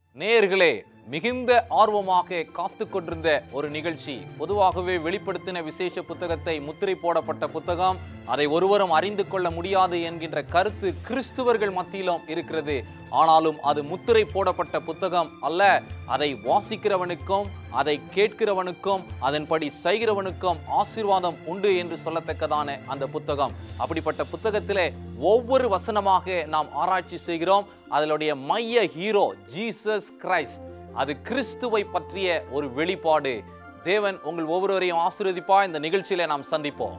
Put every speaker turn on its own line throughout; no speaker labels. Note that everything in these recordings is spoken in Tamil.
நேயர்களே மிகுந்த ஆர்வமாக காத்து கொண்டிருந்த ஒரு நிகழ்ச்சி பொதுவாகவே வெளிப்படுத்தின விசேஷ புத்தகத்தை முத்திரை போடப்பட்ட புத்தகம் அதை ஒருவரும் அறிந்து கொள்ள முடியாது என்கின்ற கருத்து கிறிஸ்துவர்கள் மத்தியிலும் இருக்கிறது ஆனாலும் அது முத்திரை போடப்பட்ட புத்தகம் அல்ல அதை வாசிக்கிறவனுக்கும் அதை கேட்கிறவனுக்கும் அதன்படி செய்கிறவனுக்கும் ஆசீர்வாதம் உண்டு என்று சொல்லத்தக்கதான அந்த புத்தகம் அப்படிப்பட்ட புத்தகத்திலே ஒவ்வொரு வசனமாக நாம் ஆராய்ச்சி செய்கிறோம் அதனுடைய மைய ஹீரோ ஜீசஸ் கிரைஸ்ட் அது கிறிஸ்துவை பற்றிய ஒரு வெளிப்பாடு தேவன் உங்கள் ஒவ்வொருவரையும் ஆசீர்வதிப்பா இந்த நிகழ்ச்சியில நாம் சந்திப்போம்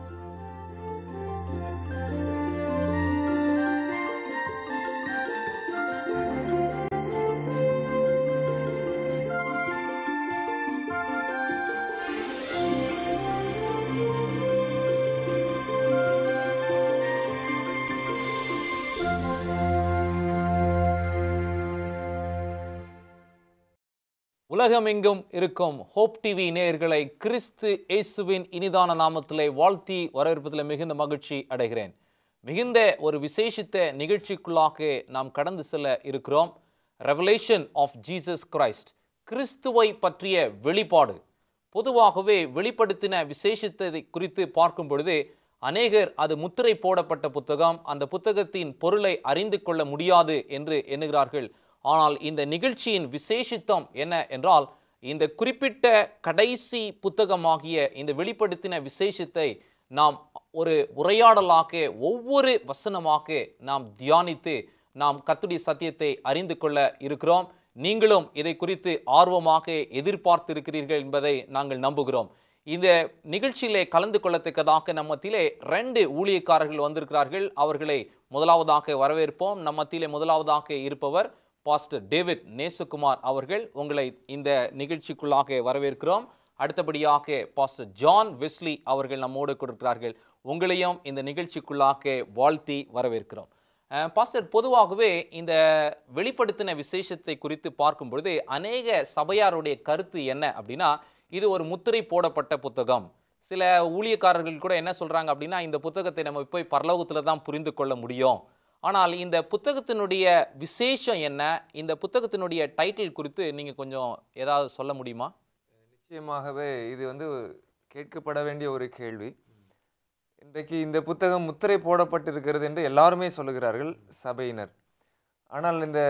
உலகமெங்கும் இருக்கும் ஹோப் டிவி நேயர்களை கிறிஸ்து இயேசுவின் இனிதான நாமத்திலே வாழ்த்தி வரவேற்பதில் மிகுந்த மகிழ்ச்சி அடைகிறேன் மிகுந்த ஒரு விசேஷித்த நிகழ்ச்சிக்குள்ளாக நாம் கடந்து செல்ல இருக்கிறோம் ரெவலேஷன் ஆஃப் ஜீசஸ் கிரைஸ்ட் கிறிஸ்துவை பற்றிய வெளிப்பாடு பொதுவாகவே வெளிப்படுத்தின விசேஷத்தை குறித்து பார்க்கும் பொழுது அநேகர் அது முத்திரை போடப்பட்ட புத்தகம் அந்த புத்தகத்தின் பொருளை அறிந்து கொள்ள முடியாது என்று எண்ணுகிறார்கள் ஆனால் இந்த நிகழ்ச்சியின் விசேஷித்தம் என்ன என்றால் இந்த குறிப்பிட்ட கடைசி புத்தகமாகிய இந்த வெளிப்படுத்தின விசேஷத்தை நாம் ஒரு உரையாடலாக ஒவ்வொரு வசனமாக நாம் தியானித்து நாம் கர்த்தருடைய சத்தியத்தை அறிந்து கொள்ள இருக்கிறோம் நீங்களும் இதை குறித்து ஆர்வமாக எதிர்பார்த்திருக்கிறீர்கள் என்பதை நாங்கள் நம்புகிறோம் இந்த நிகழ்ச்சியிலே கலந்து கொள்ளத்தக்கதாக நம்ம மத்தியிலே ரெண்டு ஊழியக்காரர்கள் வந்திருக்கிறார்கள் அவர்களை முதலாவதாக வரவேற்போம் நம்ம மத்தியிலே முதலாவதாக இருப்பவர் பாஸ்டர் டேவிட் நேசகுமார் அவர்கள் உங்களை இந்த நிகழ்ச்சிக்குள்ளாக வரவேற்கிறோம் அடுத்தபடியாக பாஸ்டர் ஜான் வெஸ்லி அவர்கள் நம்மோடு கொடுக்கிறார்கள் உங்களையும் இந்த நிகழ்ச்சிக்குள்ளாக வாழ்த்தி வரவேற்கிறோம் அஹ், பாஸ்டர் பொதுவாகவே இந்த வெளிப்படுத்தின விசேஷத்தை குறித்து பார்க்கும் பொழுது அநேக சபையாருடைய கருத்து என்ன அப்படின்னா இது ஒரு முத்திரை போடப்பட்ட புத்தகம் சில ஊழியக்காரர்கள் கூட என்ன சொல்றாங்க அப்படின்னா இந்த புத்தகத்தை நம்ம போய் பரலோகத்துல தான் புரிந்து கொள்ள முடியும் ஆனால் இந்த புத்தகத்தினுடைய விசேஷம் என்ன இந்த புத்தகத்தினுடைய டைட்டில் குறித்து நீங்க கொஞ்சம் ஏதாவது சொல்ல முடியுமா
நிச்சயமாகவே இது வந்து கேட்கப்பட வேண்டிய ஒரு கேள்வி இன்றைக்கு இந்த புத்தகம் முத்திரை போடப்பட்டிருக்கிறது என்று எல்லாருமே சொல்லுகிறார்கள் சபையினர் ஆனால் இந்த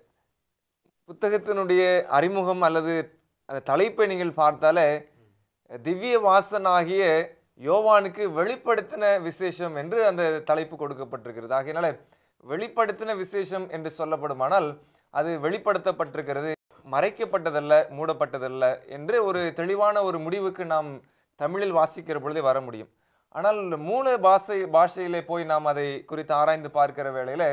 புத்தகத்தினுடைய அறிமுகம் அல்லது அந்த தலைப்பை நீங்கள் பார்த்தாலே திவ்ய வாசனாகிய யோவானுக்கு வெளிப்படுத்தின விசேஷம் என்று அந்த தலைப்பு கொடுக்கப்பட்டிருக்கிறது ஆகையினால வெளிப்படுத்தின விசேஷம் என்று சொல்லப்படுமானால் அது வெளிப்படுத்தப்பட்டிருக்கிறது மறைக்கப்பட்டதல்ல மூடப்பட்டதல்ல என்று ஒரு தெளிவான ஒரு முடிவுக்கு நாம் தமிழில் வாசிக்கிற பொழுதே வர முடியும் ஆனால் மூல பாஷை பாஷையிலே போய் நாம் அதை குறித்து ஆராய்ந்து பார்க்கிற வேளையில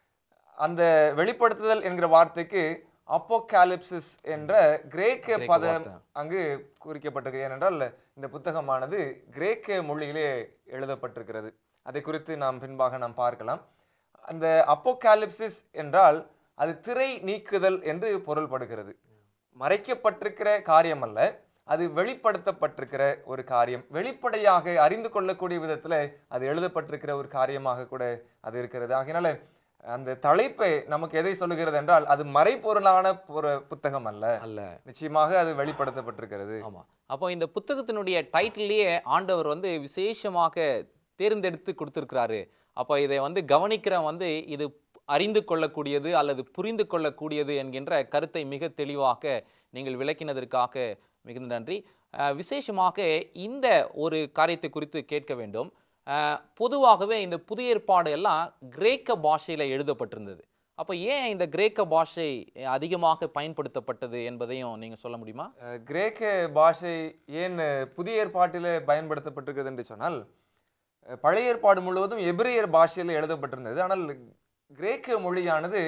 அந்த வெளிப்படுத்துதல் என்கிற வார்த்தைக்கு அப்போகாலிப்சிஸ் என்ற கிரேக்க
கிரேக்க
பதம்
வார்த்தை.
அங்கு குறிக்கப்பட்டிருக்கு ஏனென்றால் இந்த புத்தகமானது கிரேக்க மொழியிலே எழுதப்பட்டிருக்கிறது அதை குறித்து நாம் பின்பாக நாம் பார்க்கலாம் அந்த அப்போகாலிப்சிஸ் என்றால் அது திரை நீக்குதல் என்று பொருள்படுகிறது மறைக்கப்பட்டிருக்கிற காரியம் அல்ல அது வெளிப்படுத்தப்பட்டிருக்கிற ஒரு காரியம் வெளிப்படையாக அறிந்து கொள்ளக்கூடிய விதத்தில் அது எழுதப்பட்டிருக்கிற ஒரு காரியமாக கூட அது இருக்கிறது ஆகையினால அந்த தலைப்பை நமக்கு எதை சொல்லுகிறது என்றால் அது மறைப்பொருளான ஒரு புத்தகம் அல்ல
அல்ல
நிச்சயமாக அது வெளிப்படுத்தப்பட்டிருக்கிறது
ஆமா அப்போ இந்த புத்தகத்தினுடைய டைட்டிலேயே ஆண்டவர் வந்து விசேஷமாக தேர்ந்தெடுத்து கொடுத்திருக்கிறாரு அப்போ இதை வந்து கவனிக்கிறவன் வந்து இது அறிந்து கொள்ளக்கூடியது அல்லது புரிந்து கொள்ளக்கூடியது என்கின்ற கருத்தை மிக தெளிவாக நீங்கள் விளக்கினதற்காக மிகுந்த நன்றி அஹ், விசேஷமாக இந்த ஒரு காரியத்தை குறித்து கேட்க வேண்டும் அஹ், பொதுவாகவே இந்த புதிய ஏற்பாடு எல்லாம் கிரேக்க பாஷையில் எழுதப்பட்டிருந்தது அப்போ ஏன் இந்த கிரேக்க பாஷை அதிகமாக பயன்படுத்தப்பட்டது என்பதையும் நீங்கள் சொல்ல முடியுமா
அஹ், கிரேக்க பாஷை ஏன் அஹ், புதிய ஏற்பாட்டிலே பயன்படுத்தப்பட்டிருக்கிறது என்று சொன்னால் அஹ், பழைய ஏற்பாடு முழுவதும் எபிரியர் பாஷையில் எழுதப்பட்டிருந்தது ஆனால் கிரேக்க மொழியானது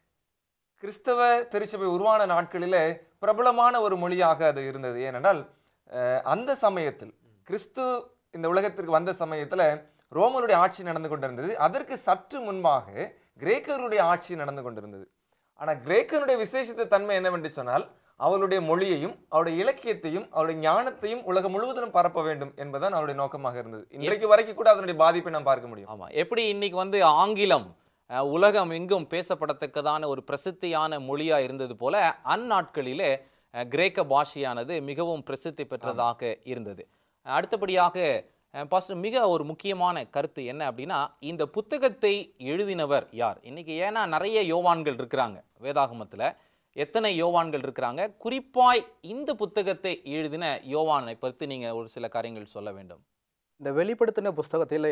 கிறிஸ்தவ திருச்சபை உருவான நாட்களிலே பிரபலமான ஒரு மொழியாக அது இருந்தது ஏனென்றால் அஹ், அந்த சமயத்தில் கிறிஸ்து இந்த உலகத்திற்கு வந்த சமயத்துல ரோமருடைய ஆட்சி நடந்து கொண்டிருந்தது அதற்கு சற்று முன்பாக கிரேக்கருடைய ஆட்சி நடந்து கொண்டிருந்தது ஆனா கிரேக்கருடைய விசேஷத்த தன்மை என்னவென்று சொன்னால் அவருடைய மொழியையும் அவருடைய இலக்கியத்தையும் அவருடைய ஞானத்தையும் உலகம் முழுவதும் பரப்ப வேண்டும் என்பதுதான் அவருடைய நோக்கமாக இருந்தது இன்றைக்கு வரைக்கும் கூட அதனுடைய பாதிப்பை நாம் பார்க்க முடியும்
ஆமா எப்படி இன்னைக்கு வந்து ஆங்கிலம் அஹ், உலகம் எங்கும் பேசப்படத்தக்கதான ஒரு பிரசித்தியான மொழியா இருந்தது போல அந்நாட்களிலே அஹ், கிரேக்க பாஷையானது மிகவும் பிரசித்தி பெற்றதாக இருந்தது அஹ், அடுத்தபடியாக அஹ், பாஸ்டர் மிக ஒரு முக்கியமான கருத்து என்ன அப்படின்னா இந்த புத்தகத்தை எழுதினவர் யார் இன்னைக்கு ஏன்னா நிறைய யோவான்கள் இருக்கிறாங்க வேதாகமத்துல எத்தனை யோவான்கள் இருக்கிறாங்க குறிப்பாய் இந்த புத்தகத்தை எழுதின யோவானை பற்றி நீங்க ஒரு சில காரியங்கள் சொல்ல வேண்டும்
இந்த வெளிப்படுத்தின புஸ்தகத்திலே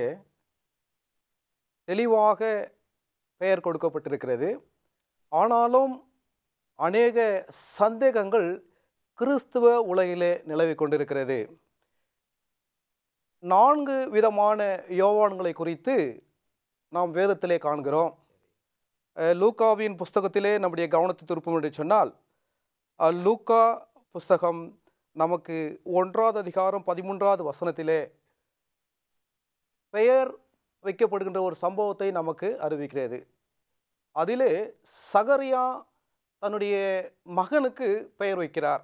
தெளிவாக பெயர் கொடுக்கப்பட்டிருக்கிறது ஆனாலும் அநேக சந்தேகங்கள் கிறிஸ்துவ உலகிலே நிலவிக் கொண்டிருக்கிறது நான்கு விதமான யோவான்களை குறித்து நாம் வேதத்திலே காண்கிறோம் அஹ், லூக்காவின் புஸ்தகத்திலே நம்முடைய கவனத்தை திருப்பும் என்று சொன்னால் அஹ், லூக்கா புஸ்தகம் நமக்கு ஒன்றாவது அதிகாரம் பதிமூன்றாவது வசனத்திலே பெயர் வைக்கப்படுகின்ற ஒரு சம்பவத்தை நமக்கு அறிவிக்கிறது அதிலே சகரியா தன்னுடைய மகனுக்கு பெயர் வைக்கிறார்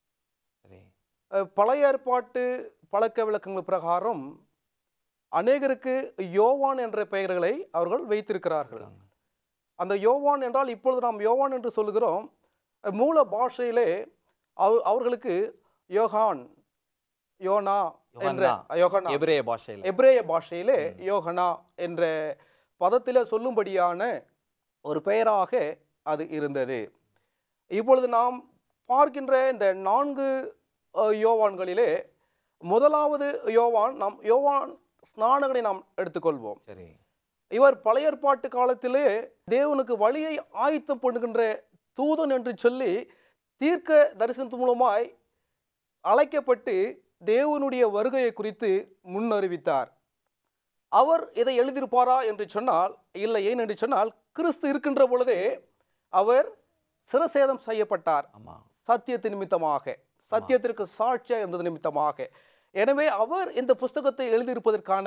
சரி
அஹ், பழைய ஏற்பாட்டு பழக்க விளக்கங்கள் பிரகாரம் அநேகருக்கு யோவான் என்ற பெயர்களை அவர்கள் வைத்திருக்கிறார்கள் அந்த யோவான் என்றால் இப்பொழுது நாம் யோவான் என்று சொல்லுகிறோம் அஹ், மூல பாஷையிலே அவ அவர்களுக்கு யோகான் யோனா என்ற
யோகன்னா.
யோகனா
எபிரேய பாஷையில்
எபிரேய பாஷையிலே யோகனா என்ற பதத்தில் சொல்லும்படியான ஒரு பெயராக அது இருந்தது இப்பொழுது நாம் பார்க்கின்ற இந்த நான்கு அஹ், யோவான்களிலே முதலாவது யோவான் நாம் யோவான் ஸ்நானகனை நாம் எடுத்துக்கொள்வோம்
சரி
இவர் பழைய ஏற்பாட்டு காலத்திலே தேவனுக்கு வழியை ஆயத்தம் பண்ணுகின்ற தூதன் என்று சொல்லி தீர்க்க தரிசனத்து மூலமாய் அழைக்கப்பட்டு தேவனுடைய வருகையை குறித்து முன்னறிவித்தார் அவர் இதை எழுதியிருப்பாரா என்று சொன்னால் இல்லை ஏன் என்று சொன்னால் கிறிஸ்து இருக்கின்ற பொழுதே அவர் சிரசேதம் செய்யப்பட்டார்
ஆமா
சத்தியத்தின் நிமித்தமாக சத்தியத்திற்கு சாட்சியாக இருந்தது நிமித்தமாக எனவே அவர் இந்த புஸ்தகத்தை எழுதியிருப்பதற்கான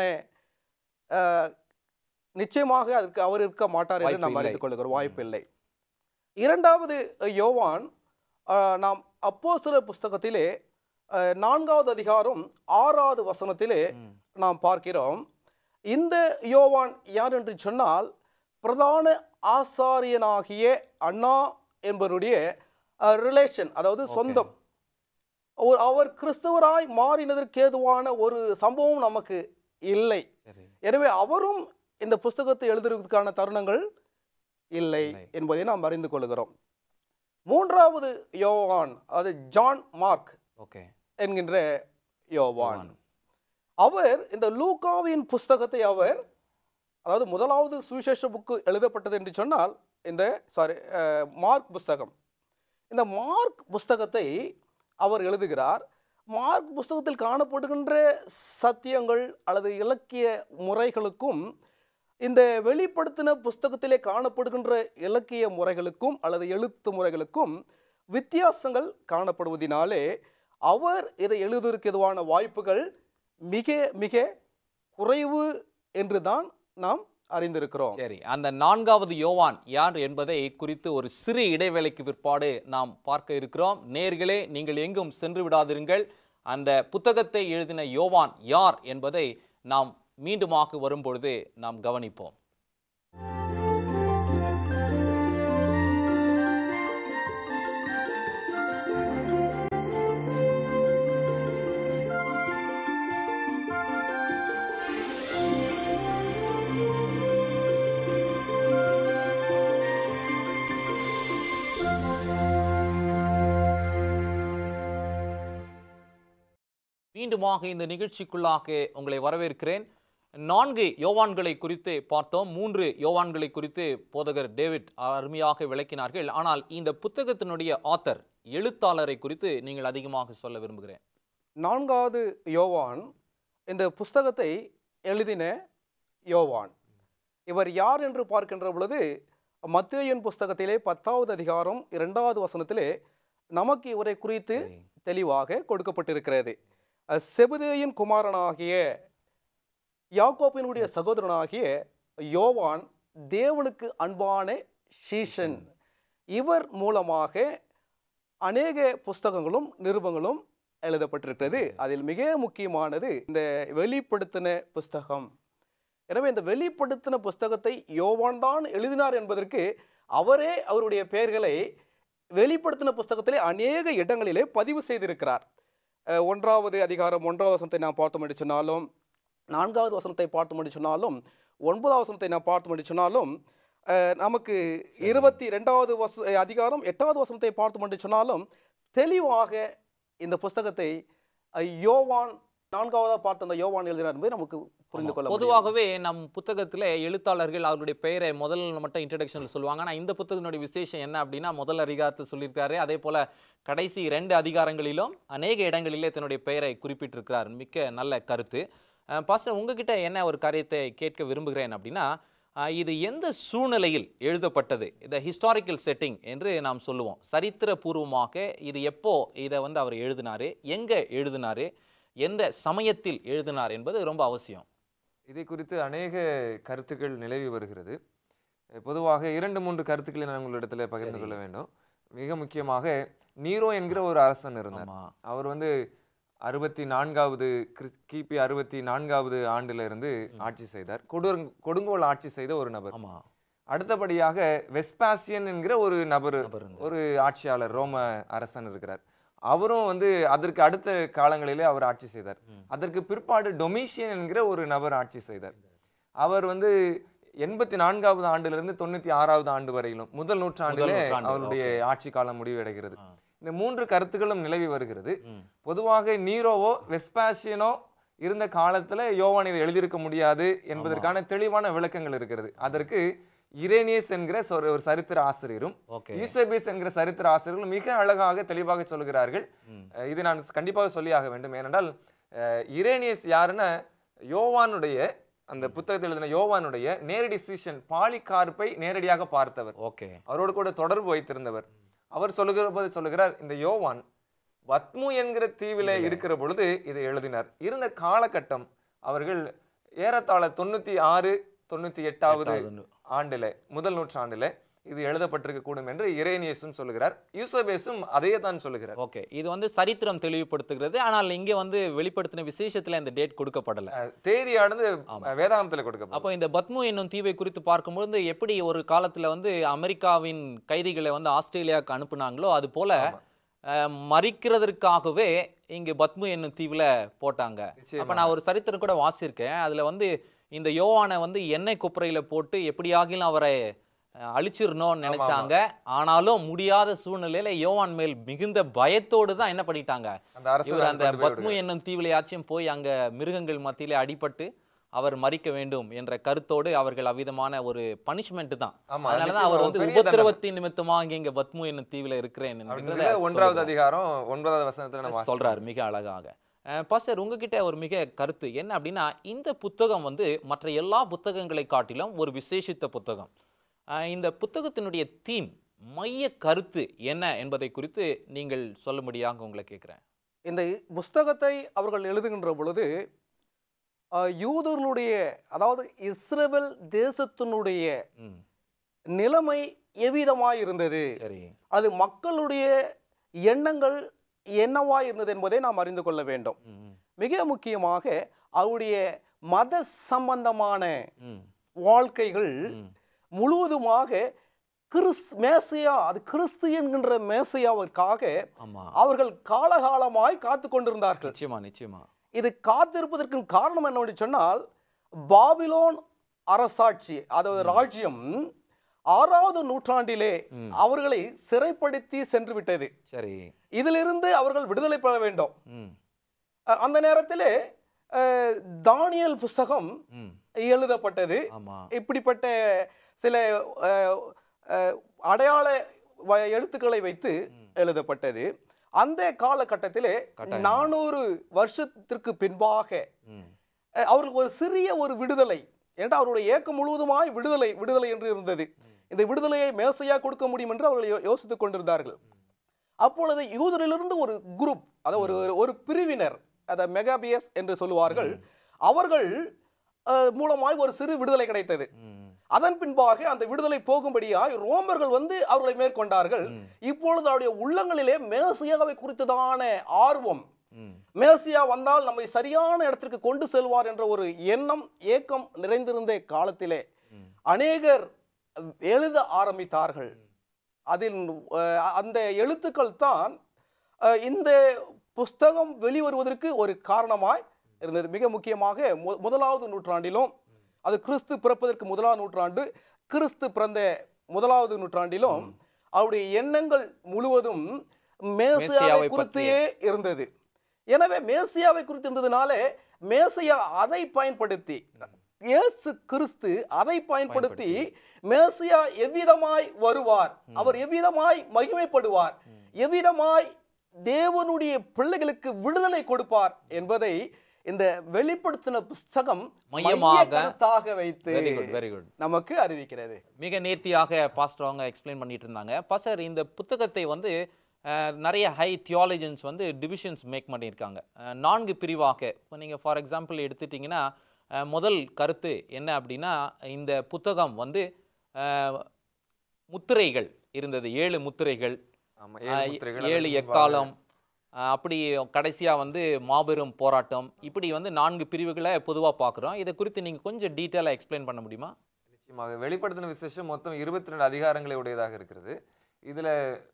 அஹ், நிச்சயமாக அதற்கு அவர் இருக்க மாட்டார் என்று நாம்
வாய்ப்பு
அறிந்து
இல்லை.
கொள்கிறோம் வாய்ப்பில்லை இரண்டாவது யோவான் அஹ், நாம் அப்போஸ்தல புஸ்தகத்திலே அஹ், நான்காவது அதிகாரம் ஆறாவது வசனத்திலே
ம்.
நாம் பார்க்கிறோம் இந்த யோவான் யார் என்று சொன்னால் பிரதான ஆசாரியனாகிய அண்ணா என்பவருடைய ரிலேஷன் அதாவது சொந்தம் ஒரு அவர் கிறிஸ்தவராய் மாறினதற்கு ஏதுவான ஒரு சம்பவம் நமக்கு இல்லை
சரி
எனவே அவரும் இந்த புஸ்தகத்தை எழுதுவதற்கான தருணங்கள் இல்லை
இல்லை.
என்பதை நாம் அறிந்து கொள்கிறோம் மூன்றாவது யோவான் அது ஜான் மார்க்
ஓகே
என்கின்ற யோவான் அவர் இந்த லூக்காவின் புஸ்தகத்தை அவர் அதாவது முதலாவது சுவிசேஷ புக்கு எழுதப்பட்டது என்று சொன்னால் இந்த சாரி மார்க் புஸ்தகம் இந்த மார்க் புஸ்தகத்தை அவர் எழுதுகிறார் மார்க் புஸ்தகத்தில் காணப்படுகின்ற சத்தியங்கள் அல்லது இலக்கிய முறைகளுக்கும் இந்த வெளிப்படுத்தின புஸ்தகத்திலே காணப்படுகின்ற இலக்கிய முறைகளுக்கும் அல்லது எழுத்து முறைகளுக்கும் வித்தியாசங்கள் காணப்படுவதினாலே அவர் இதை எழுதுவதற்கு எதுவான வாய்ப்புகள் மிக மிக குறைவு என்று தான் நாம் அறிந்திருக்கிறோம்
சரி அந்த நான்காவது யோவான் யார் என்பதை குறித்து ஒரு சிறு இடைவேளைக்கு பிற்பாடு நாம் பார்க்க இருக்கிறோம் நேர்களே நீங்கள் எங்கும் சென்று விடாதிருங்கள் அந்த புத்தகத்தை எழுதின யோவான் யார் என்பதை நாம் மீண்டுமாக வரும்பொழுது நாம் கவனிப்போம் மீண்டுமாக இந்த நிகழ்ச்சிக்குள்ளாக உங்களை வரவேற்கிறேன் நான்கு யோவான்களை குறித்து பார்த்தோம் மூன்று யோவான்களை குறித்து போதகர் டேவிட் அருமையாக விளக்கினார்கள் ஆனால் இந்த புத்தகத்தினுடைய ஆத்தர் எழுத்தாளரை குறித்து நீங்கள் அதிகமாக சொல்ல விரும்புகிறேன்
நான்காவது யோவான் இந்த புஸ்தகத்தை எழுதின யோவான் இவர் யார் என்று பார்க்கின்ற பொழுது மத்தேயன் புஸ்தகத்திலே பத்தாவது அதிகாரம் இரண்டாவது வசனத்திலே நமக்கு இவரை குறித்து
சரி.
தெளிவாக கொடுக்கப்பட்டிருக்கிறது அஹ் செபதேயின் குமாரனாகிய யாக்கோப்பினுடைய சகோதரனாகிய யோவான் தேவனுக்கு அன்பான ஷீஷன் இவர் மூலமாக அநேக புஸ்தகங்களும் நிருபங்களும் எழுதப்பட்டிருக்கிறது அதில் மிக முக்கியமானது இந்த வெளிப்படுத்தின புஸ்தகம் எனவே இந்த வெளிப்படுத்தின புஸ்தகத்தை யோவான் தான் எழுதினார் என்பதற்கு அவரே அவருடைய பெயர்களை வெளிப்படுத்தின புஸ்தகத்திலே அநேக இடங்களிலே பதிவு செய்திருக்கிறார் அஹ், ஒன்றாவது அதிகாரம் ஒன்றாவது வசனத்தை நாம் பார்த்தோம் என்று சொன்னாலும் நான்காவது வசனத்தை பார்த்தோம் என்று சொன்னாலும் ஒன்பதாவது வசனத்தை நாம் பார்த்தோம் என்று சொன்னாலும் அஹ், நமக்கு இருபத்தி ரெண்டாவது வச அதிகாரம் எட்டாவது வசனத்தை பார்த்தோம் என்று சொன்னாலும் தெளிவாக இந்த புஸ்தகத்தை அஹ், யோவான் நான்காவதாக பார்த்த அந்த யோவான் எழுதினார் என்பதை நமக்கு புரிந்து கொள்ள முடியும்.
பொதுவாகவே நம் புத்தகத்தில் எழுத்தாளர்கள் அவருடைய பெயரை முதல்ல மட்டும் இன்ட்ரடக்ஷனில் சொல்லுவாங்க ஆனால் இந்த புத்தகத்தினுடைய விசேஷம் என்ன அப்படின்னா முதல் அதிகாரத்தை சொல்லியிருக்காரு அதே போல கடைசி ரெண்டு அதிகாரங்களிலும் அநேக இடங்களிலே தன்னுடைய பெயரை குறிப்பிட்டிருக்கிறார் மிக்க நல்ல கருத்து பாஸ்டர் உங்ககிட்ட என்ன ஒரு காரியத்தை கேட்க விரும்புகிறேன் அப்படின்னா அஹ், இது எந்த சூழ்நிலையில் எழுதப்பட்டது இந்த ஹிஸ்டாரிக்கல் செட்டிங் என்று நாம் சொல்லுவோம் சரித்திரபூர்வமாக இது எப்போ இதை வந்து அவர் எழுதினாரு எங்கே எழுதினாரு எந்த சமயத்தில் எழுதினார் என்பது ரொம்ப அவசியம்
இதை குறித்து அநேக கருத்துக்கள் நிலவி வருகிறது அஹ் பொதுவாக இரண்டு மூன்று கருத்துக்களை நான் உங்களிடத்தில் பகிர்ந்து கொள்ள வேண்டும் மிக முக்கியமாக நீரோ என்கிற ஒரு அரசன் இருந்தார்
ஆமா
அவர் வந்து அறுபத்தி நான்காவது கிறிஸ்- கிபி அறுபத்தி நான்காவது ஆண்டுல இருந்து ஆட்சி செய்தார் கொடுங் கொடுங்கோல் ஆட்சி செய்த ஒரு நபர்
ஆமா
அடுத்தபடியாக வெஸ்பாசியன் என்கிற ஒரு நபர்
நபர் இருந்தார்.
ஒரு ஆட்சியாளர் ரோம அரசன் இருக்கிறார் அவரும் வந்து அதற்கு அடுத்த காலங்களிலே அவர் ஆட்சி செய்தார் அதற்கு பிற்பாடு டொமிஷியன் என்கிற ஒரு நபர் ஆட்சி செய்தார் அவர் வந்து எண்பத்தி நான்காவது ஆண்டிலிருந்து தொண்ணூத்தி ஆறாவது ஆண்டு வரையிலும் முதல் நூற்றாண்டிலே
நூற்றாண்டு,
அவருடைய ஆட்சி காலம் முடிவடைகிறது
ஆ.
இந்த மூன்று கருத்துக்களும் நிலவி வருகிறது
ம்.
பொதுவாக நீரோவோ வெஸ்பாசியனோ இருந்த காலத்துல யோவான் இதை எழுதியிருக்க முடியாது என்பதற்கான தெளிவான விளக்கங்கள் இருக்கிறது அதற்கு இரேனியஸ் என்கிற சொ- ஒரு சரித்திர ஆசிரியரும்
ஓகே
யூசபிஸ் என்கிற சரித்திர ஆசிரியர்களும் மிக அழகாக தெளிவாக சொல்கிறார்கள்
ம்.
அஹ் இது நான் கண்டிப்பாக சொல்லியாக வேண்டும் ஏனென்றால் அஹ், இரேனியஸ் யாருன்னா யோவானுடைய அந்த புத்தகத்தில் எழுதின யோவானுடைய நேரடி சீஷன் பாலிகார்ப்பை நேரடியாக பார்த்தவர்
ஓகே
அவரோடு கூட தொடர்பு வைத்திருந்தவர் அவர் சொல்லுகிற போது சொல்லுகிறார் இந்த யோவான் வத்மு என்கிற தீவில இருக்கிற பொழுது இதை எழுதினார் இருந்த காலகட்டம் அவர்கள் ஏறத்தாழ தொண்ணூத்தி ஆறு தொண்ணூத்தி எட்டாவது
எட்டாவது
ஆண்டுல முதல் நூற்றாண்டுல இது எழுதப்பட்டிருக்க கூடும் என்று இரேனியஸும் சொல்லுகிறார் யூசபேஸும் அதையே தான் சொல்லுகிறார்
ஓகே இது வந்து சரித்திரம் தெளிவுபடுத்துகிறது ஆனால் இங்கே வந்து வெளிப்படுத்தின விசேஷத்துல இந்த டேட் கொடுக்கப்படல
அஹ், தேதியானது அஹ், வேதாகமத்துல கொடுக்கப்படும்
அப்போ இந்த பத்மு என்னும் தீவை குறித்து பார்க்கும்பொழுது எப்படி ஒரு காலத்துல வந்து அமெரிக்காவின் கைதிகளை வந்து ஆஸ்திரேலியாவுக்கு அனுப்புனாங்களோ அது போல அஹ், மறிக்கிறதற்காகவே இங்கு பத்மு என்னும் தீவுல போட்டாங்க
நிச்சயமா.
அப்ப நான் ஒரு சரித்திரம் கூட வாசியிருக்கேன் அதுல வந்து இந்த யோவானை வந்து எண்ணெய் குப்பரையில போட்டு எப்படியாகிலும் அவரை அஹ், அழிச்சிரணும்னு நினைச்சாங்க ஆனாலும் முடியாத சூழ்நிலையில யோவான் மேல் மிகுந்த பயத்தோடு தான் என்ன பண்ணிட்டாங்க
அந்த அரசு
இவர் அந்த
கொண்டு போய்
பத்மு என்னும் தீவிலையாச்சும் போய் அங்க மிருகங்கள் மத்தியிலே அடிபட்டு அவர் மறிக்க வேண்டும் என்ற கருத்தோடு அவர்கள் அவ்விதமான ஒரு பனிஷ்மெண்ட் தான்
ஆமா,
அதனாலதான்
நிச்சயமா
அவர்
ஒரு
வந்து
பெரிய தண்டனை.
உபத்திரவத்தின் நிமித்தமாக இங்க பத்மு என்னும் தீவில இருக்கிறேன்
அப்படின்றத
என்கிறத
ஒன்றாவது
சொல்றார்.
அதிகாரம் ஒன்பதாவது வசனத்துல நம்ம
சொல்றார் மிக அழகாக அஹ் பாஸ்டர் உங்ககிட்ட ஒரு மிக கருத்து என்ன அப்படின்னா இந்த புத்தகம் வந்து மற்ற எல்லா புத்தகங்களை காட்டிலும் ஒரு விசேஷித்த புத்தகம் அஹ் இந்த புத்தகத்தினுடைய தீம் மைய கருத்து என்ன என்பதை குறித்து நீங்கள் சொல்லும்படியாக உங்களை கேட்கிறேன்
இந்த புஸ்தகத்தை அவர்கள் எழுதுகின்ற பொழுது அஹ், யூதர்களுடைய அதாவது இஸ்ரவேல் தேசத்தினுடைய
ம்
நிலைமை எவ்விதமாய் இருந்தது
சரி
அது மக்களுடைய எண்ணங்கள் என்னவாய் இருந்தது என்பதை நாம் அறிந்து கொள்ள வேண்டும்
ம் ம்,
மிக முக்கியமாக அவருடைய மத சம்பந்தமான
ம்
வாழ்க்கைகள்
ம்
முழுவதுமாக கிறிஸ் மேசையா அது கிறிஸ்து என்கின்ற மேசையாவிற்காக
ஆமா
அவர்கள் காலகாலமாய் காத்து கொண்டிருந்தார்கள்
நிச்சயமா நிச்சயமா
இது காத்திருப்பதற்கு காரணம் என்னவென்று சொன்னால் பாபிலோன் அரசாட்சி அதாவது ராஜ்யம் ஆறாவது நூற்றாண்டிலே அவர்களை சிறைப்படுத்தி சென்று விட்டது
சரி
இதிலிருந்து அவர்கள் விடுதலை பெற வேண்டும்
ம்
அஹ் அந்த நேரத்திலே அஹ், தானியேல் புஸ்தகம்
ம்
எழுதப்பட்டது
ஆமா
இப்படிப்பட்ட சில அஹ், அஹ், அடையாள வ- எழுத்துக்களை வைத்து எழுதப்பட்டது அந்த காலகட்டத்திலே
கட்டாயமா.
நானூறு வருஷத்திற்கு பின்பாக
ம்
அஹ், அவர்களுக்கு ஒரு சிறிய ஒரு விடுதலை ஏன்டா அவருடைய ஏக்கம் முழுவதுமாய் விடுதலை விடுதலை என்று இருந்தது இந்த விடுதலையை மேசையா கொடுக்க முடியும் என்று அவர்கள் யோ- யோசித்துக் கொண்டிருந்தார்கள் அப்பொழுது யூதரிலிருந்து ஒரு குரூப் அதாவது ஒரு ஒரு- ஒரு பிரிவினர் அதை மெகாபியஸ் என்று சொல்லுவார்கள் அவர்கள் அஹ், மூலமாய் ஒரு சிறு விடுதலை கிடைத்தது
ம்
அதன் பின்பாக அந்த விடுதலை போகும்படியாய் ரோமர்கள் வந்து அவர்களை மேற்கொண்டார்கள் இப்பொழுது அவருடைய உள்ளங்களிலே மேசியாவை குறித்ததான ஆர்வம்
ம்
மேசியா வந்தால் நம்மை சரியான இடத்திற்கு கொண்டு செல்வார் என்ற ஒரு எண்ணம் ஏக்கம் நிறைந்திருந்த காலத்திலே அநேகர் எழுத ஆரம்பித்தார்கள் அதில் அஹ், அந்த எழுத்துக்கள் தான் அஹ், இந்த புஸ்தகம் வெளிவருவதற்கு ஒரு காரணமாய் இருந்தது மிக முக்கியமாக மு- முதலாவது நூற்றாண்டிலும் அது கிறிஸ்து பிறப்பதற்கு முதலாம் நூற்றாண்டு கிறிஸ்து பிறந்த முதலாவது நூற்றாண்டிலும் அவருடைய எண்ணங்கள் முழுவதும் மேசியாவை
மேசியாவை
குறித்தே இருந்தது எனவே மேசியாவை குறித்து இருந்ததுனாலே மேசியா அதை பயன்படுத்தி இயேசு கிறிஸ்து அதை பயன்படுத்தி மேசியா எவ்விதமாய் வருவார் அவர் எவ்விதமாய் மகிமைப்படுவார் எவ்விதமாய் தேவனுடைய பிள்ளைகளுக்கு விடுதலை கொடுப்பார் என்பதை இந்த வெளிப்படுத்தின புஸ்தகம்
மையமாக
மைய கருத்தாக வைத்து
வெரி குட் வெரி குட்
நமக்கு அறிவிக்கிறது
மிக நேர்த்தியாக பாஸ்டர் அவங்க எக்ஸ்பிளைன் பண்ணிட்டு இருந்தாங்க பாஸ்டர் இந்த புத்தகத்தை வந்து அஹ், நிறைய ஹை தியாலஜன்ஸ் வந்து டிவிஷன்ஸ் மேக் பண்ணியிருக்காங்க அஹ், நான்கு பிரிவாக இப்போ நீங்கள் ஃபார் எக்ஸாம்பிள் எடுத்துட்டிங்கன்னா அஹ், முதல் கருத்து என்ன அப்படின்னா இந்த புத்தகம் வந்து அஹ், முத்திரைகள் இருந்தது ஏழு முத்திரைகள்
ஆமா
அஹ்,
ஏழு முத்திரைகள்
ஏழு
அதற்கு
எக்காலம் அஹ், அப்படி கடைசியாக வந்து மாபெரும் போராட்டம் இப்படி வந்து நான்கு பிரிவுகளை பொதுவாக பார்க்குறோம் இதை குறித்து நீங்கள் கொஞ்சம் டீட்டெயிலாக எக்ஸ்பிளைன் பண்ண முடியுமா
நிச்சயமாக வெளிப்படுத்தின விசேஷம் மொத்தம் இருபத்தி ரெண்டு அதிகாரங்களை உடையதாக இருக்கிறது இதுல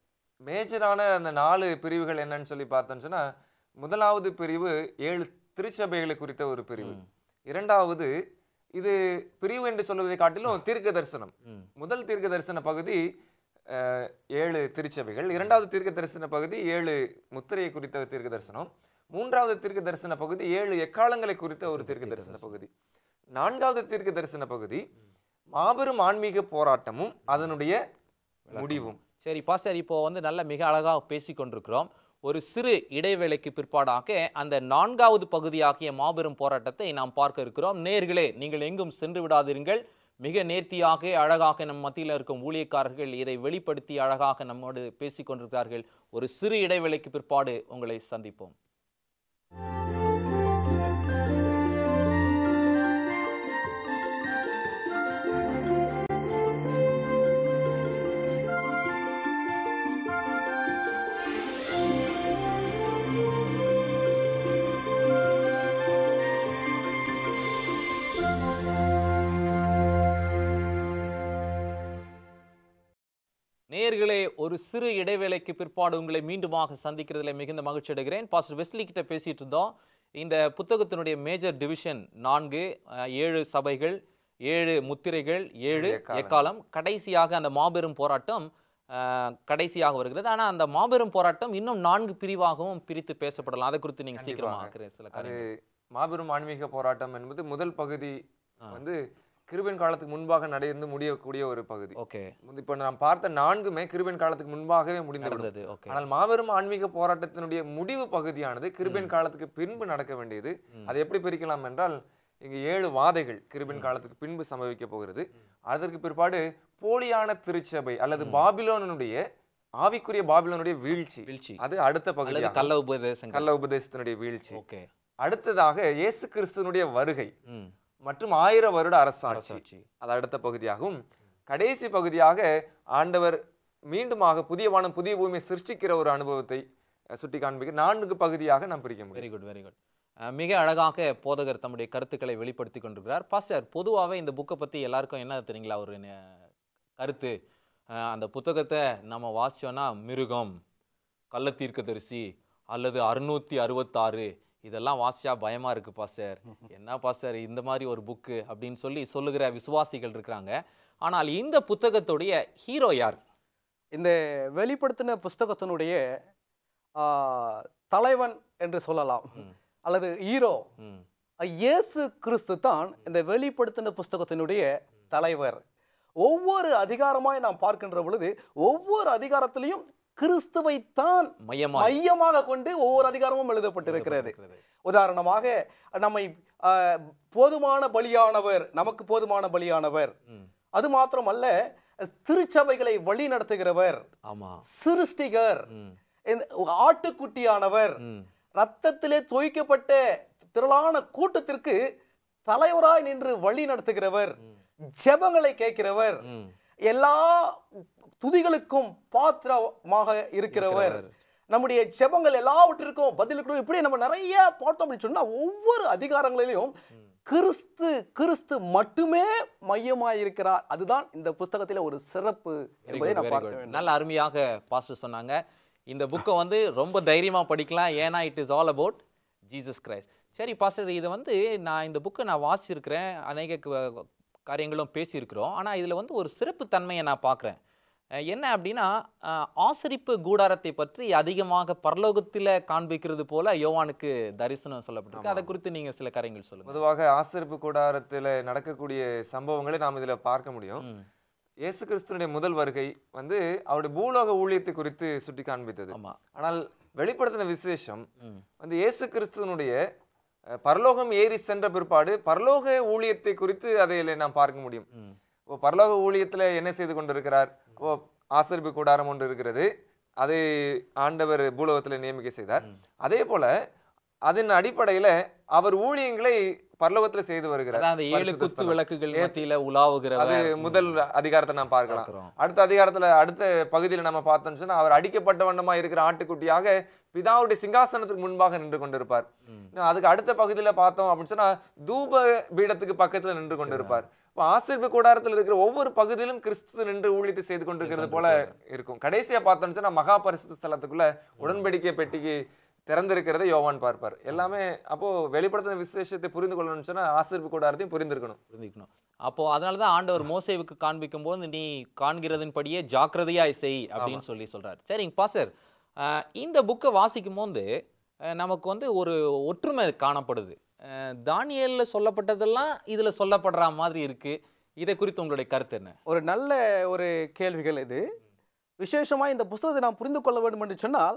மேஜரான அந்த நாலு பிரிவுகள் என்னன்னு சொல்லி பார்த்தோம்னு சொன்னா முதலாவது பிரிவு ஏழு திருச்சபைகளை குறித்த ஒரு பிரிவு இரண்டாவது இது பிரிவு என்று சொல்வதை காட்டிலும் தீர்க்க தரிசனம்
ம்.
முதல் தீர்க்க தரிசன பகுதி அஹ், ஏழு திருச்சபைகள் இரண்டாவது தீர்க்க தரிசன பகுதி ஏழு முத்திரையை குறித்த தீர்க்க தரிசனம் மூன்றாவது தீர்க்க தரிசன பகுதி ஏழு எக்காலங்களை குறித்த ஒரு தீர்க்க தரிசன பகுதி நான்காவது தீர்க்க தரிசன பகுதி மாபெரும் ஆன்மீக போராட்டமும் அதனுடைய முடிவும்
சரி பாஸ்டர் இப்போ வந்து நல்ல மிக அழகாக பேசி கொண்டிருக்கிறோம் ஒரு சிறு இடைவேளைக்கு பிற்பாடாக அந்த நான்காவது பகுதியாகிய மாபெரும் போராட்டத்தை நாம் பார்க்க இருக்கிறோம் நேர்களே நீங்கள் எங்கும் சென்று விடாதீர்கள் மிக நேர்த்தியாக அழகாக நம் மத்தியில் இருக்கும் ஊழியக்காரர்கள் இதை வெளிப்படுத்தி அழகாக நம்மோடு பேசி கொண்டிருக்கிறார்கள் ஒரு சிறு இடைவேளைக்கு பிற்பாடு உங்களை சந்திப்போம் நேயர்களே ஒரு சிறு இடைவேளைக்கு பிற்பாடு உங்களை மீண்டுமாக சந்திக்கிறதுல மிகுந்த மகிழ்ச்சி அடைகிறேன் பாஸ்டர் வெஸ்லி கிட்ட பேசிட்டு இருந்தோம் இந்த புத்தகத்தினுடைய மேஜர் டிவிஷன் நான்கு அஹ், ஏழு சபைகள் ஏழு முத்திரைகள் ஏழு
எக்காலம்.
எக்காலம் கடைசியாக அந்த மாபெரும் போராட்டம் அஹ், கடைசியாக வருகிறது ஆனா அந்த மாபெரும் போராட்டம் இன்னும் நான்கு பிரிவாகவும் பிரித்து பேசப்படலாம் அதை குறித்து நீங்க சீக்கிரமா
கண்டிப்பாக.
சில
அது
காரியங்கள்
மாபெரும் ஆன்மீக போராட்டம் என்பது முதல் பகுதி வந்து கிருபன் காலத்துக்கு முன்பாக நடந்து முடியக்கூடிய ஒரு பகுதி
ஓகே
இப்போ நாம் பார்த்த நான்குமே கிருபன் காலத்துக்கு முன்பாகவே முடிந்து விடும்.
நடந்தது ஓகே
ஆனால் மாபெரும் ஆன்மீக போராட்டத்தினுடைய முடிவு பகுதியானது கிருபன் காலத்துக்கு பின்பு நடக்க வேண்டியது அதை எப்படி பிரிக்கலாம் என்றால் இங்கு ஏழு வாதைகள் கிருபன் காலத்துக்கு பின்பு சம்பவிக்க போகிறது அதற்கு பிற்பாடு போலியான திருச்சபை அல்லது பாபிலோனுடைய ஆவிக்குரிய பாபிலோனுடைய வீழ்ச்சி
வீழ்ச்சி
அது அடுத்த
அல்லது
பகுதி
கள்ள உபதேசங்கள்
கள்ள உபதேசத்தினுடைய வீழ்ச்சி
ஓகே
அடுத்ததாக இயேசு கிறிஸ்துவனுடைய வருகை
ம்
மற்றும் ஆயிரம் வருட அரசாட்சி
அரசாட்சி.
அது அடுத்த பகுதியாகும் கடைசி பகுதியாக ஆண்டவர் மீண்டுமாக புதிய வானம் புதிய பூமியை சிருஷ்டிக்கிற ஒரு அனுபவத்தை அஹ், சுட்டி காண்பிக்க நான்கு பகுதியாக நாம் பிரிக்க முடியும்
வெரி குட் வெரி குட் மிக அழகாக போதகர் தம்முடைய கருத்துக்களை வெளிப்படுத்தி கொண்டிருக்கிறார் பாஸ்டர் பொதுவாகவே இந்த புக்கை பற்றி எல்லாருக்கும் என்ன தெரியுங்களா ஒரு ந- கருத்து அஹ், அந்த புத்தகத்தை நம்ம வாசிச்சோன்னா மிருகம் கள்ள தீர்க்கதரிசி அல்லது அறுநூத்தி அறுபத்தாறு இதெல்லாம் வாசிச்சா பயமா இருக்கு பாஸ்டர் என்ன பாஸ்டர் இந்த மாதிரி ஒரு புக்கு அப்படின்னு சொல்லி சொல்லுகிற விசுவாசிகள் இருக்கிறாங்க ஆனால் இந்த புத்தகத்துடைய ஹீரோ யார்
இந்த வெளிப்படுத்தின புஸ்தகத்தினுடைய ஆ, தலைவன் என்று சொல்லலாம் அல்லது ஹீரோ
ம்
இயேசு கிறிஸ்து தான் இந்த வெளிப்படுத்தின புஸ்தகத்தினுடைய தலைவர் ஒவ்வொரு அதிகாரமாய் நாம் பார்க்கின்ற பொழுது ஒவ்வொரு அதிகாரத்திலையும் கிறிஸ்துவை தான்
மையமாக
மையமாக கொண்டு ஒவ்வொரு அதிகாரமும் எழுதப்பட்டிருக்கிறது
இருக்கிறது.
உதாரணமாக நம்மை ஆ, போதுமான பலியானவர் நமக்கு போதுமான பலியானவர்
ம்
அது மாத்திரமல்ல திருச்சபைகளை வழி நடத்துகிறவர்
ஆமா
சிருஷ்டிகர்
ம்
இந்த ஆட்டுக்குட்டியானவர்
ம்
ரத்தத்திலே தோய்க்கப்பட்ட திரளான கூட்டத்திற்கு தலைவராய் நின்று வழி நடத்துகிறவர் ஜெபங்களை கேட்கிறவர்
ம்
எல்லா துதிகளுக்கும் பாத்திரமாக இருக்கிறவர் நம்முடைய ஜெபங்கள் எல்லாவற்றிற்கும் பதில் கொடுக்கும் இப்படி நம்ம நிறைய பார்த்தோம் அப்படின்னு சொன்னா ஒவ்வொரு அதிகாரங்களிலும் கிறிஸ்து கிறிஸ்து மட்டுமே மையமாய் இருக்கிறார் அதுதான் இந்த புஸ்தகத்தில ஒரு சிறப்பு என்பதை நான் பார்க்க வேண்டும்
நல்ல அருமையாக பாஸ்டர் சொன்னாங்க இந்த புக்கை வந்து ரொம்ப தைரியமா படிக்கலாம் ஏன்னா it is all about Jesus Christ சரி பாஸ்டர் இதை வந்து நான் இந்த புக்கை நான் வாசிச்சிருக்கிறேன் அநேக க- காரியங்களும் பேசியிருக்கிறோம் ஆனா இதுல வந்து ஒரு சிறப்பு தன்மையை நான் பார்க்குறேன் என்ன அப்படின்னா அஹ், ஆசரிப்பு கூடாரத்தை பற்றி அதிகமாக பரலோகத்தில் காண்பிக்கிறது போல யோவானுக்கு தரிசனம் சொல்லப்பட்டிருக்கு அதை குறித்து நீங்க சில காரியங்கள் சொல்லுங்க
பொதுவாக ஆசரிப்பு கூடாரத்தில் நடக்கக்கூடிய சம்பவங்களை நாம் இதில் பார்க்க முடியும்
ம்.
இயேசு கிறிஸ்துனுடைய முதல் வருகை வந்து அவருடைய பூலோக ஊழியத்தை குறித்து சுட்டி காண்பித்தது
ஆமா
ஆனால் வெளிப்படுத்தின விசேஷம்
ம்.
வந்து இயேசு கிறிஸ்துவனுடைய அஹ், பரலோகம் ஏறி சென்ற பிற்பாடு பரலோக ஊழியத்தை குறித்து அதில் நாம் பார்க்க முடியும்
ம்.
இப்போ பரலோக ஊழியத்துல என்ன செய்து கொண்டிருக்கிறார் அப்போ ஆசரிப்பு கூடாரம் ஒன்று இருக்கிறது அதை ஆண்டவர் பூலோகத்தில் நியமிக்க செய்தார் அதே போல அதன் அடிப்படையில அவர் ஊழியங்களை பரலோகத்துல செய்து வருகிறார்
அதான் அந்த ஏழு
பரிசுத்த
குத்து
ஸ்தலம்.
விளக்குகள்
ஏ-
மத்தியில உலாவுகிறவர்
அது முதல் அதிகாரத்தை நாம் பார்க்கலாம்
பார்க்கிறோம்.
அடுத்த அதிகாரத்துல அடுத்த பகுதியில நம்ம பார்த்தோம்னு சொன்னா அவர் அடிக்கப்பட்ட வண்ணமா இருக்கிற ஆட்டுக்குட்டியாக பிதாவுடைய சிங்காசனத்துக்கு முன்பாக நின்று கொண்டிருப்பார் இன்னும் அதுக்கு அடுத்த பகுதியில பார்த்தோம் அப்படின்னு சொன்னா தூப பீடத்துக்கு பக்கத்துல நின்று கொண்டிருப்பார் இப்போ ஆசிர்பு கூடாரத்தில் இருக்கிற ஒவ்வொரு பகுதியிலும் கிறிஸ்து நின்று ஊழியத்தை செய்து கொண்டிருக்கிறது போல இருக்கும் கடைசியா பார்த்தோம்னு சொன்னா மகா பரிசுத்த ஸ்தலத்துக்குள்ள உடன்படிக்கை பெட்டிக்கு திறந்திருக்கிறதை யோவான் பார்ப்பார் எல்லாமே அப்போ வெளிப்படுத்தின விசேஷத்தை புரிந்து கொள்ளணும்னு சொன்னா ஆசிர்பு கூடாரத்தையும் புரிந்திருக்கணும்
புரிஞ்சுக்கணும் அப்போ அதனால தான் ஆண்டவர் மோசேவுக்கு காண்பிக்கும் போது நீ காண்கிறதின்படியே ஜாக்கிரதையாய் செய் அப்படின்னு சொல்லி சொல்றாரு சரிங்க பாசர் இந்த புக்கை வாசிக்கும் போது அஹ், நமக்கு வந்து ஒரு ஒற்றுமை காணப்படுது அஹ், தானியேல்ல சொல்லப்பட்டதெல்லாம் இதுல சொல்லப்படுற மாதிரி இருக்கு இதை குறித்து உங்களுடைய கருத்து என்ன
ஒரு நல்ல ஒரு கேள்விகள் இது விசேஷமா இந்த புஸ்தகத்தை நாம் புரிந்து கொள்ள வேண்டும் என்று சொன்னால்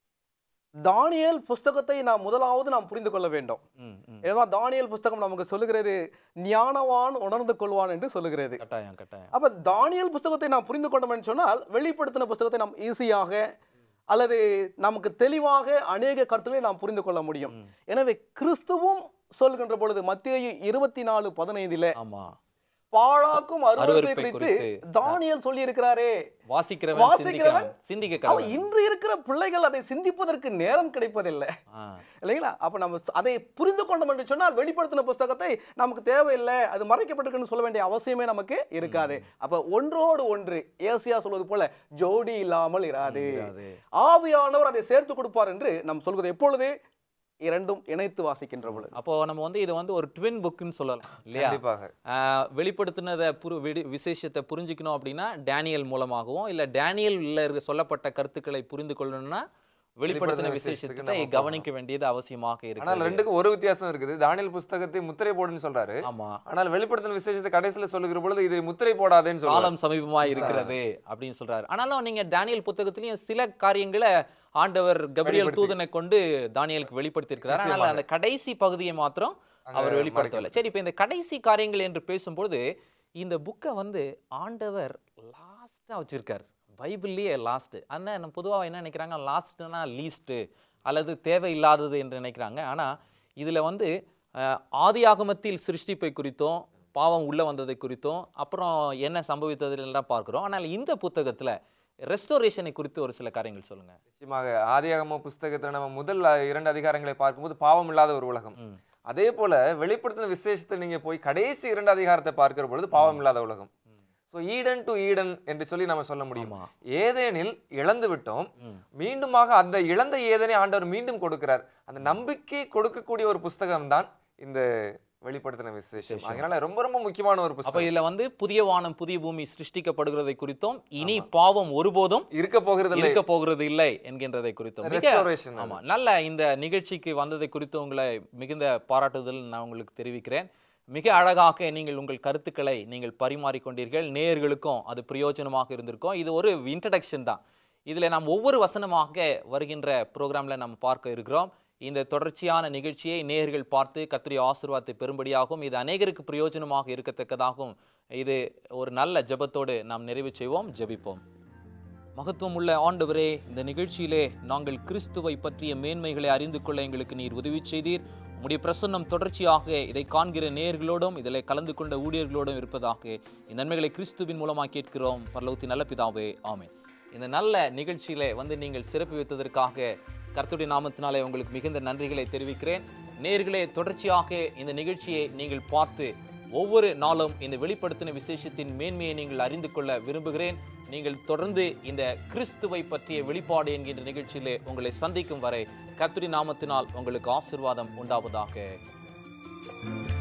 தானியேல் புஸ்தகத்தை நாம் முதலாவது நாம் புரிந்து கொள்ள வேண்டும்
ம், ம்.
ஏன்னா தானியேல் புஸ்தகம் நமக்கு சொல்லுகிறது ஞானவான் உணர்ந்து கொள்வான் என்று சொல்லுகிறது
கட்டாயம் கட்டாயம்
அப்ப தானியேல் புஸ்தகத்தை நாம் புரிந்து கொண்டோம் என்று சொன்னால் வெளிப்படுத்தின புஸ்தகத்தை நாம் ஈஸியாக அல்லது நமக்கு தெளிவாக அநேக கருத்துக்களை நாம் புரிந்து கொள்ள முடியும் எனவே கிறிஸ்துவும் சொல்கின்ற பொழுது மத்திய இருபத்தி நாலு பதினைந்தில
ஆமா
பாழாக்கும் அருவருப்பை
அருவருப்பை
குறித்து
குறித்து.
தானியேல் சொல்லி இருக்கிறாரே
வாசிக்கிறவன்
வாசிக்கிறவன்
சிந்திக்கிறவன் சிந்திக்க
அவன்
கடவன்.
இன்று இருக்கிற பிள்ளைகள் அதை சிந்திப்பதற்கு நேரம் கிடைப்பதில்லை
ஆ,
இல்லைங்களா அப்ப நம்ம ச- அதை புரிந்து கொண்டோம் என்று சொன்னால் வெளிப்படுத்தின புஸ்தகத்தை நமக்கு தேவையில்லை அது மறைக்கப்பட்டிருக்குன்னு சொல்ல வேண்டிய அவசியமே நமக்கு இருக்காது அப்ப ஒன்றோடு ஒன்று ஏசியா சொல்வது போல ஜோடி இல்லாமல் இராது
இராது.
ஆவியானவர் அதை சேர்த்து கொடுப்பார் என்று நாம் சொல்வது எப்பொழுது இரண்டும் இணைத்து வாசிக்கின்ற பொழுது
அப்போ நம்ம வந்து இதை வந்து ஒரு ட்வின் புக்குன்னு சொல்லலாம் இல்லையா
கண்டிப்பாக
ஆஹ் வெளிப்படுத்தினதை புரு விடு- விசேஷத்தை புரிஞ்சுக்கணும் அப்படின்னா டேனியல் மூலமாகவும் இல்லை டேனியல்ல இருக்க சொல்லப்பட்ட கருத்துக்களை புரிந்து கொள்ளணும்னா வெளிப்படுத்தின
வெளிப்படுத்தின
விசேஷத்தை
விசேஷத்துக்கு நம்ம
கவனிக்க வேண்டியது அவசியமாக
ஆனால்
இருக்கு
ரெண்டுக்கும் ஒரு வித்தியாசம் இருக்குது தானியல் புஸ்தகத்தை முத்திரை போடுன்னு சொல்றாரு
ஆமா
ஆனால் வெளிப்படுத்தின விசேஷத்தை கடைசியில சொல்லுகிற பொழுது இதை முத்திரை போடாதேன்னு சொல்றாரு
காலம் சமீபமா இருக்கிறது அப்படின்னு சொல்றாரு ஆனாலும் நீங்க டேனியல் புத்தகத்திலயும் சில காரியங்களை ஆண்டவர் கபிரியல் தூதனை கொண்டு தானியலுக்கு வெளிப்படுத்தியிருக்கிறார் ஆனால் அந்த கடைசி பகுதியை மாத்திரம் அவர் வெளிப்படுத்தவில்லை சரி இப்போ இந்த கடைசி காரியங்கள் என்று பேசும்பொழுது இந்த புக்கை வந்து ஆண்டவர் லாஸ்டா வச்சிருக்காரு பைபிள்லயே லாஸ்ட் ஆனால் நம்ம பொதுவாக என்ன நினைக்கிறாங்க லாஸ்ட்னா லீஸ்ட்டு அல்லது தேவையில்லாதது என்று நினைக்கிறாங்க ஆனா இதுல வந்து அஹ், ஆதியாகமத்தில் சிருஷ்டிப்பை குறித்தும் பாவம் உள்ள வந்ததை குறித்தும் அப்புறம் என்ன சம்பவித்தது எல்லாம் பார்க்கிறோம் ஆனால் இந்த புத்தகத்துல ரெஸ்டோரேஷனை குறித்து ஒரு சில காரியங்கள் சொல்லுங்க
நிச்சயமாக ஆதியாகம புஸ்தகத்துல நம்ம முதல் இரண்டு அதிகாரங்களை பார்க்கும்போது பாவம் இல்லாத ஒரு உலகம்
ம்.
அதே போல வெளிப்படுத்தின விசேஷத்தை நீங்க போய் கடைசி இரண்டு அதிகாரத்தை பார்க்கிற பொழுது பாவம் இல்லாத உலகம் ஸோ ஈடன் டு ஈடன் என்று சொல்லி நம்ம சொல்ல முடியும்
ஆமா.
ஏதேனில் இழந்து விட்டோம்
ம்.
மீண்டுமாக அந்த இழந்த ஏதேனை ஆண்டவர் மீண்டும் கொடுக்கிறார் அந்த நம்பிக்கை கொடுக்கக்கூடிய ஒரு புஸ்தகம் தான் இந்த வெளிப்படுத்தின விசேஷம் அதனால ரொம்ப ரொம்ப முக்கியமான ஒரு
அப்ப
புஸ்தகம்
இதுல வந்து புதிய வானம் புதிய பூமி சிருஷ்டிக்கப்படுகிறதை குறித்தும் இனி பாவம் ஒருபோதும்
இருக்க போகிறது இல்லை
இருக்க போகிறது இல்லை என்கின்றதை குறித்தும் மிக-
ரெஸ்டோரேஷன்
ஆமா நல்ல இந்த நிகழ்ச்சிக்கு வந்ததை குறித்து உங்களை மிகுந்த பாராட்டுதல் நான் உங்களுக்கு தெரிவிக்கிறேன் மிக அழகாக நீங்கள் உங்கள் கருத்துக்களை நீங்கள் பரிமாறிக்கொண்டீர்கள் நேயர்களுக்கும் அது பிரயோஜனமாக இருந்திருக்கும் இது ஒரு இன்ட்ரடக்ஷன் தான் இதில் நாம் ஒவ்வொரு வசனமாக வருகின்ற ப்ரோக்ராமில் நாம் பார்க்க இருக்கிறோம் இந்த தொடர்ச்சியான நிகழ்ச்சியை நேயர்கள் பார்த்து கத்திரி ஆசீர்வாதத்தை பெறும்படியாகவும் இது அநேகருக்கு பிரயோஜனமாக இருக்கத்தக்கதாகவும் இது ஒரு நல்ல ஜெபத்தோடு நாம் நிறைவு செய்வோம் ஜெபிப்போம் மகத்துவம் உள்ள ஆண்டவரே இந்த நிகழ்ச்சியிலே நாங்கள் கிறிஸ்துவை பற்றிய மேன்மைகளை அறிந்து கொள்ள எங்களுக்கு நீர் உதவி செய்தீர் உம்முடைய பிரசன்னம் தொடர்ச்சியாக இதை காண்கிற நேயர்களோடும் இதில் கலந்து கொண்ட ஊழியர்களோடும் இருப்பதாக இந்த நன்மைகளை கிறிஸ்துவின் மூலமாக கேட்கிறோம் பரலோகத்தின் நல்ல பிதாவே ஆமென் இந்த நல்ல நிகழ்ச்சியிலே வந்து நீங்கள் சிறப்பு வைத்ததற்காக கர்த்தருடைய நாமத்தினாலே உங்களுக்கு மிகுந்த நன்றிகளை தெரிவிக்கிறேன் நேர்களே தொடர்ச்சியாக இந்த நிகழ்ச்சியை நீங்கள் பார்த்து ஒவ்வொரு நாளும் இந்த வெளிப்படுத்தின விசேஷத்தின் மேன்மையை நீங்கள் அறிந்து கொள்ள விரும்புகிறேன் நீங்கள் தொடர்ந்து இந்த கிறிஸ்துவை பற்றிய வெளிப்பாடு என்கின்ற நிகழ்ச்சியிலே உங்களை சந்திக்கும் வரை கர்த்தருடைய நாமத்தினால் உங்களுக்கு ஆசீர்வாதம் உண்டாவதாக